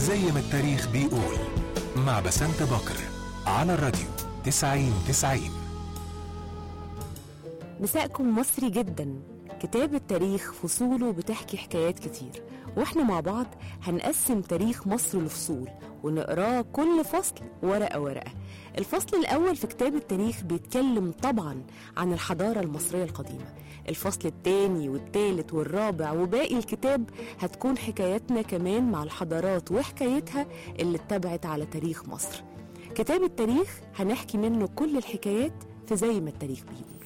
زي ما التاريخ بيقول مع بسنت بكر على الراديو 90 90 مساءكم مصري جدا كتاب التاريخ فصوله بتحكي حكايات كتير واحنا مع بعض هنقسم تاريخ مصر لفصول ونقراه كل فصل ورقة ورقة الفصل الأول في كتاب التاريخ بيتكلم طبعا عن الحضارة المصرية القديمة الفصل الثاني والثالث والرابع وباقي الكتاب هتكون حكاياتنا كمان مع الحضارات وحكايتها اللي اتبعت على تاريخ مصر كتاب التاريخ هنحكي منه كل الحكايات في زي ما التاريخ بيقول